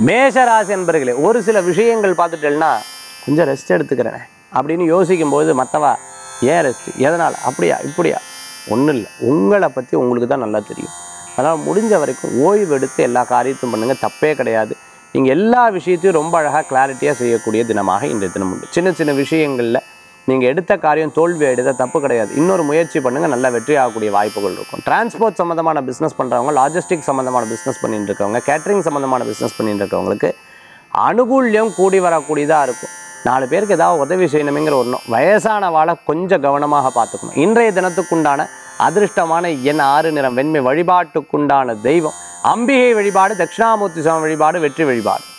மேஷராசி என்பர்களே ஒரு சில விஷயங்கள் பார்த்துட்டேன்னா கொஞ்சம் ரெஸ்ட் எடுத்துக்கிறேனே அப்படின்னு யோசிக்கும்போது மற்றவா ஏன் ரெஸ்ட் எதனால் அப்படியா இப்படியா ஒன்றும் இல்லை உங்களை பற்றி உங்களுக்கு தான் நல்லா தெரியும் அதனால் முடிஞ்ச வரைக்கும் ஓய்வு எடுத்து எல்லா காரியத்தையும் பண்ணுங்கள் தப்பே கிடையாது நீங்கள் எல்லா விஷயத்தையும் ரொம்ப அழகாக கிளாரிட்டியாக செய்யக்கூடிய தினமாக இன்றைய தினம் உண்டு சின்ன சின்ன விஷயங்களில் நீங்கள் எடுத்த காரியம் தோல்வி எடுத்த தப்பு கிடையாது இன்னொரு முயற்சி பண்ணுங்கள் நல்லா வெற்றி ஆகக்கூடிய வாய்ப்புகள் இருக்கும் டிரான்ஸ்போர்ட் சம்மந்தமான பிஸ்னஸ் பண்ணுறவங்க லாஜிஸ்டிக் சம்மந்தமான பிஸ்னஸ் பண்ணிட்டு இருக்கவங்க கேட்டரிங் சம்மந்தமான பிஸ்னஸ் பண்ணிட்டு இருக்கவங்களுக்கு அனுகூல்யம் கூடி வரக்கூடியதாக இருக்கும் நாலு பேருக்கு ஏதாவது உதவி செய்யணுமேங்கிற ஒன்றும் வயசான வாழை கொஞ்சம் கவனமாக பார்த்துக்கணும் இன்றைய தினத்துக்குண்டான அதிர்ஷ்டமான எண் ஆறு நிறம் வெண்மை வழிபாட்டுக்குண்டான தெய்வம் அம்பிகை வழிபாடு தட்சிணாமூர்த்தி சுவாமி வழிபாடு வெற்றி வழிபாடு